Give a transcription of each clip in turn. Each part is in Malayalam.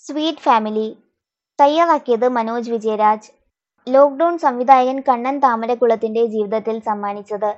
സ്വീറ്റ് ഫാമിലി തയ്യാറാക്കിയത് മനോജ് വിജയരാജ് ലോക്ക്ഡൌൺ സംവിധായകൻ കണ്ണൻ താമരക്കുളത്തിന്റെ ജീവിതത്തിൽ സമ്മാനിച്ചത്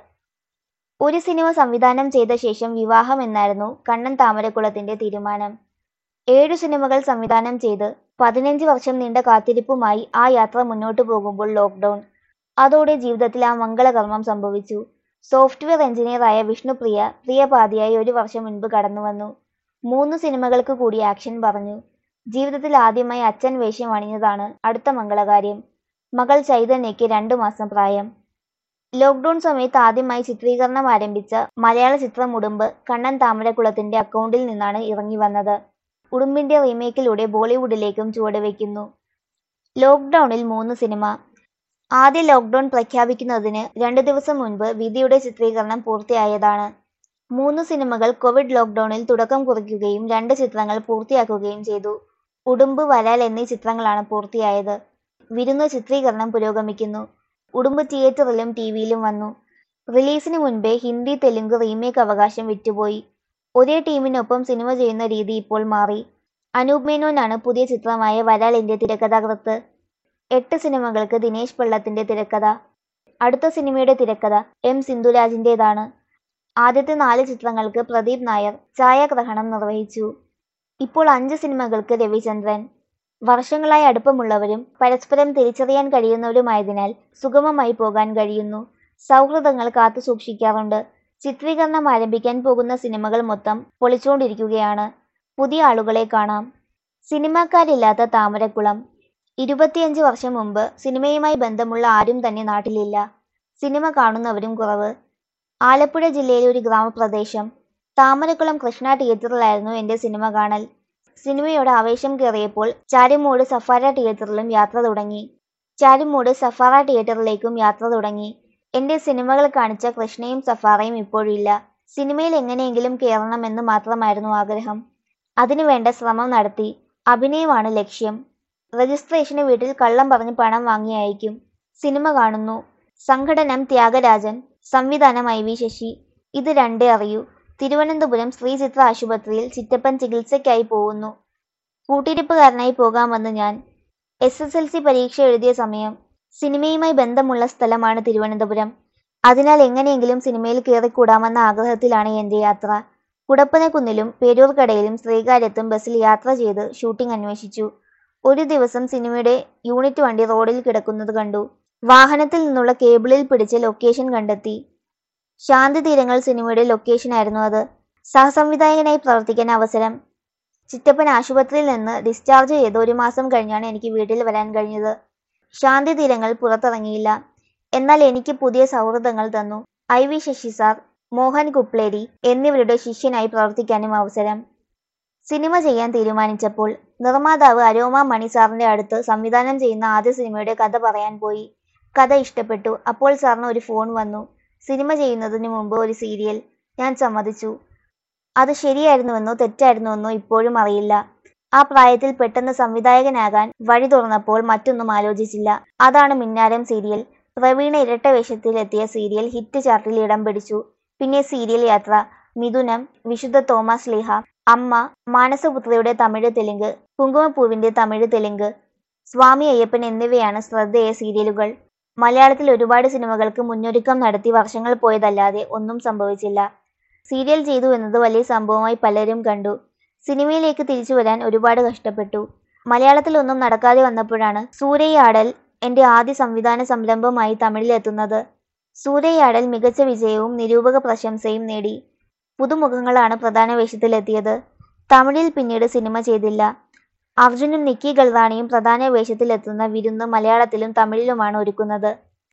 ഒരു സിനിമ സംവിധാനം ചെയ്ത ശേഷം വിവാഹം എന്നായിരുന്നു കണ്ണൻ താമരക്കുളത്തിന്റെ തീരുമാനം ഏഴു സിനിമകൾ സംവിധാനം ചെയ്ത് പതിനഞ്ച് വർഷം നീണ്ട കാത്തിരിപ്പുമായി ആ യാത്ര മുന്നോട്ടു പോകുമ്പോൾ ലോക്ക്ഡൌൺ അതോടെ ജീവിതത്തിൽ ആ മംഗളകർമ്മം സംഭവിച്ചു സോഫ്റ്റ്വെയർ എഞ്ചിനീയറായ വിഷ്ണുപ്രിയ പ്രിയപാതിയായി ഒരു വർഷം മുൻപ് കടന്നുവന്നു മൂന്ന് സിനിമകൾക്ക് കൂടി ആക്ഷൻ പറഞ്ഞു ജീവിതത്തിൽ ആദ്യമായി അച്ഛൻ വേഷം അണിഞ്ഞതാണ് അടുത്ത മംഗളകാര്യം മകൾ ചൈതന്യയ്ക്ക് രണ്ടു മാസം പ്രായം ലോക്ക്ഡൌൺ സമയത്ത് ആദ്യമായി ചിത്രീകരണം ആരംഭിച്ച മലയാള ചിത്രം ഉടുമ്പ് കണ്ണൻ താമരക്കുളത്തിന്റെ അക്കൗണ്ടിൽ നിന്നാണ് ഇറങ്ങി വന്നത് ഉടുമ്പിന്റെ റീമേക്കിലൂടെ ബോളിവുഡിലേക്കും ചുവടുവെക്കുന്നു ലോക്ക്ഡൌണിൽ മൂന്ന് സിനിമ ആദ്യ ലോക്ക്ഡൌൺ പ്രഖ്യാപിക്കുന്നതിന് രണ്ടു ദിവസം മുൻപ് വിധിയുടെ ചിത്രീകരണം പൂർത്തിയായതാണ് മൂന്ന് സിനിമകൾ കോവിഡ് ലോക്ക്ഡൌണിൽ തുടക്കം കുറിക്കുകയും രണ്ട് ചിത്രങ്ങൾ പൂർത്തിയാക്കുകയും ചെയ്തു ഉടുമ്പ് വരാൽ എന്നീ ചിത്രങ്ങളാണ് പൂർത്തിയായത് വിരുന്ന് ചിത്രീകരണം പുരോഗമിക്കുന്നു ഉടുമ്പ് തിയേറ്ററിലും ടി വിയിലും വന്നു റിലീസിന് മുൻപേ ഹിന്ദി തെലുങ്ക് റീമേക്ക് അവകാശം വിറ്റുപോയി ഒരേ ടീമിനൊപ്പം സിനിമ ചെയ്യുന്ന രീതി ഇപ്പോൾ മാറി അനൂപ് മേനോനാണ് പുതിയ ചിത്രമായ വരാലിന്റെ തിരക്കഥാകൃത്ത് എട്ട് സിനിമകൾക്ക് ദിനേശ് പള്ളത്തിന്റെ തിരക്കഥ അടുത്ത സിനിമയുടെ തിരക്കഥ എം സിന്ധുരാജിന്റേതാണ് ആദ്യത്തെ നാല് ചിത്രങ്ങൾക്ക് പ്രദീപ് നായർ ഛായാഗ്രഹണം നിർവഹിച്ചു ഇപ്പോൾ അഞ്ച് സിനിമകൾക്ക് രവിചന്ദ്രൻ വർഷങ്ങളായി അടുപ്പമുള്ളവരും പരസ്പരം തിരിച്ചറിയാൻ കഴിയുന്നവരുമായതിനാൽ സുഗമമായി പോകാൻ കഴിയുന്നു സൗഹൃദങ്ങൾ കാത്തു സൂക്ഷിക്കാറുണ്ട് ചിത്രീകരണം ആരംഭിക്കാൻ പോകുന്ന സിനിമകൾ മൊത്തം പൊളിച്ചുകൊണ്ടിരിക്കുകയാണ് പുതിയ ആളുകളെ കാണാം സിനിമാക്കാരില്ലാത്ത താമരക്കുളം ഇരുപത്തിയഞ്ച് വർഷം മുമ്പ് സിനിമയുമായി ബന്ധമുള്ള ആരും തന്നെ നാട്ടിലില്ല സിനിമ കാണുന്നവരും കുറവ് ആലപ്പുഴ ജില്ലയിലെ ഒരു ഗ്രാമപ്രദേശം താമരക്കുളം കൃഷ്ണ തിയേറ്ററിലായിരുന്നു എൻ്റെ സിനിമ കാണൽ സിനിമയോട് ആവേശം കയറിയപ്പോൾ ചാരുമൂട് സഫാര തിയേറ്ററിലും യാത്ര തുടങ്ങി ചാരുമൂട് സഫാറ തിയേറ്ററിലേക്കും യാത്ര തുടങ്ങി എൻ്റെ സിനിമകൾ കാണിച്ച കൃഷ്ണയും സഫാറയും ഇപ്പോഴില്ല സിനിമയിൽ എങ്ങനെയെങ്കിലും കയറണമെന്ന് മാത്രമായിരുന്നു ആഗ്രഹം അതിനുവേണ്ട ശ്രമം നടത്തി അഭിനയമാണ് ലക്ഷ്യം രജിസ്ട്രേഷന് വീട്ടിൽ കള്ളം പറഞ്ഞ് പണം വാങ്ങി അയക്കും സിനിമ കാണുന്നു സംഘടനം ത്യാഗരാജൻ സംവിധാനം ഐ വി ശശി ഇത് രണ്ടേ അറിയൂ തിരുവനന്തപുരം ശ്രീചിത്ര ആശുപത്രിയിൽ ചിറ്റപ്പൻ ചികിത്സയ്ക്കായി പോകുന്നു കൂട്ടിരിപ്പുകാരനായി പോകാമെന്ന് ഞാൻ എസ് എസ് എൽ സി പരീക്ഷ എഴുതിയ സമയം സിനിമയുമായി ബന്ധമുള്ള സ്ഥലമാണ് തിരുവനന്തപുരം അതിനാൽ എങ്ങനെയെങ്കിലും സിനിമയിൽ കയറിക്കൂടാമെന്ന ആഗ്രഹത്തിലാണ് എൻ്റെ യാത്ര കുടപ്പനക്കുന്നിലും പേരൂർക്കടയിലും ശ്രീകാര്യത്തും ബസ്സിൽ യാത്ര ചെയ്ത് ഷൂട്ടിംഗ് അന്വേഷിച്ചു ഒരു ദിവസം സിനിമയുടെ യൂണിറ്റ് വണ്ടി റോഡിൽ കിടക്കുന്നത് കണ്ടു വാഹനത്തിൽ നിന്നുള്ള കേബിളിൽ പിടിച്ച് ലൊക്കേഷൻ കണ്ടെത്തി ശാന്തി തീരങ്ങൾ സിനിമയുടെ ലൊക്കേഷനായിരുന്നു അത് സഹസംവിധായകനായി പ്രവർത്തിക്കാൻ അവസരം ചിറ്റപ്പൻ ആശുപത്രിയിൽ നിന്ന് ഡിസ്ചാർജ് ചെയ്ത് ഒരു മാസം കഴിഞ്ഞാണ് എനിക്ക് വീട്ടിൽ വരാൻ കഴിഞ്ഞത് ശാന്തി തീരങ്ങൾ പുറത്തിറങ്ങിയില്ല എന്നാൽ എനിക്ക് പുതിയ സൗഹൃദങ്ങൾ തന്നു I V Sasi sir Mohan Kupleri എന്നിവരുടെ ശിഷ്യനായി പ്രവർത്തിക്കാനും അവസരം സിനിമ ചെയ്യാൻ തീരുമാനിച്ചപ്പോൾ നിർമ്മാതാവ് അരോമ മണി സാറിന്റെ അടുത്ത് സംവിധാനം ചെയ്യുന്ന ആദ്യ സിനിമയുടെ കഥ പറയാൻ പോയി കഥ ഇഷ്ടപ്പെട്ടു അപ്പോൾ സാറിന് ഒരു ഫോൺ വന്നു സിനിമ ചെയ്യുന്നതിന് മുമ്പ് ഒരു സീരിയൽ ഞാൻ സമ്മതിച്ചു അത് ശരിയായിരുന്നുവെന്നോ തെറ്റായിരുന്നുവെന്നോ ഇപ്പോഴും അറിയില്ല ആ പ്രായത്തിൽ പെട്ടെന്ന് സംവിധായകനാകാൻ വഴി തുറന്നപ്പോൾ മറ്റൊന്നും ആലോചിച്ചില്ല അതാണ് മിന്നാരം സീരിയൽ പ്രവീണ ഇരട്ട വേഷത്തിലെത്തിയ സീരിയൽ ഹിറ്റ് ചാർട്ടിൽ ഇടം പിടിച്ചു പിന്നെ സീരിയൽ യാത്ര മിഥുനം വിശുദ്ധ തോമസ് ലീഹ അമ്മ മാനസപുത്രിയുടെ തമിഴ് തെലുങ്ക് കുങ്കുമപ്പൂവിന്റെ തമിഴ് തെലുങ്ക് സ്വാമി അയ്യപ്പൻ എന്നിവയാണ് ശ്രദ്ധേയ സീരിയലുകൾ മലയാളത്തിൽ ഒരുപാട് സിനിമകൾക്ക് മുന്നൊരുക്കം നടത്തി വർഷങ്ങൾ പോയതല്ലാതെ ഒന്നും സംഭവിച്ചില്ല സീരിയൽ ചെയ്തു എന്നത് വലിയ സംഭവമായി പലരും കണ്ടു സിനിമയിലേക്ക് തിരിച്ചു വരാൻ ഒരുപാട് കഷ്ടപ്പെട്ടു മലയാളത്തിൽ ഒന്നും നടക്കാതെ വന്നപ്പോഴാണ് സൂര്യയാടൽ എൻ്റെ ആദ്യ സംവിധാന സംരംഭമായി തമിഴിലെത്തുന്നത് സൂര്യയാടൽ മികച്ച വിജയവും നിരൂപക പ്രശംസയും നേടി പുതുമുഖങ്ങളാണ് പ്രധാന വേഷത്തിലെത്തിയത് തമിഴിൽ പിന്നീട് സിനിമ ചെയ്തില്ല അർജുനും നിക്കി ഗൽറാണിയും പ്രധാന വേഷത്തിലെത്തുന്ന വിരുന്ന് മലയാളത്തിലും തമിഴിലുമാണ് ഒരുക്കുന്നത്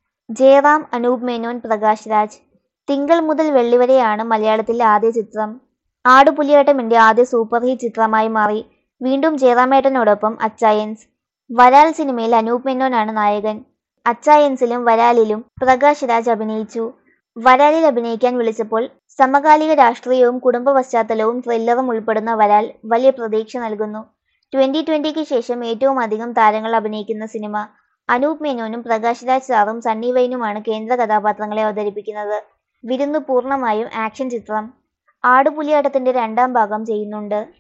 ജയറാം അനൂപ് മേനോൻ പ്രകാശ് രാജ് തിങ്കൾ മുതൽ വെള്ളി വരെയാണ് മലയാളത്തിലെ ആദ്യ ചിത്രം ആടുപുലിയാട്ടം എൻ്റെ ആദ്യ സൂപ്പർ ഹിറ്റ് ചിത്രമായി മാറി വീണ്ടും ജയറാമേട്ടനോടൊപ്പം അച്ചായൻസ് വരാൽ സിനിമയിൽ അനൂപ് മേനോനാണ് നായകൻ അച്ചായൻസിലും വരാലിലും പ്രകാശ് രാജ് അഭിനയിച്ചു വരാലിൽ അഭിനയിക്കാൻ വിളിച്ചപ്പോൾ സമകാലിക രാഷ്ട്രീയവും കുടുംബ പശ്ചാത്തലവും ത്രില്ലറും ഉൾപ്പെടുന്ന വരാൽ വലിയ പ്രതീക്ഷ നൽകുന്നു ട്വന്റി ട്വന്റിക്ക് ശേഷം ഏറ്റവും അധികം താരങ്ങൾ അഭിനയിക്കുന്ന സിനിമ അനൂപ് മേനോനും പ്രകാശ് രാജ് സാറും സണ്ണി വൈനുമാണ് കേന്ദ്ര കഥാപാത്രങ്ങളെ അവതരിപ്പിക്കുന്നത് വിരുന്ന് പൂർണ്ണമായും ആക്ഷൻ ചിത്രം ആടുപുലിയാട്ടത്തിന്റെ രണ്ടാം ഭാഗം ചെയ്യുന്നുണ്ട്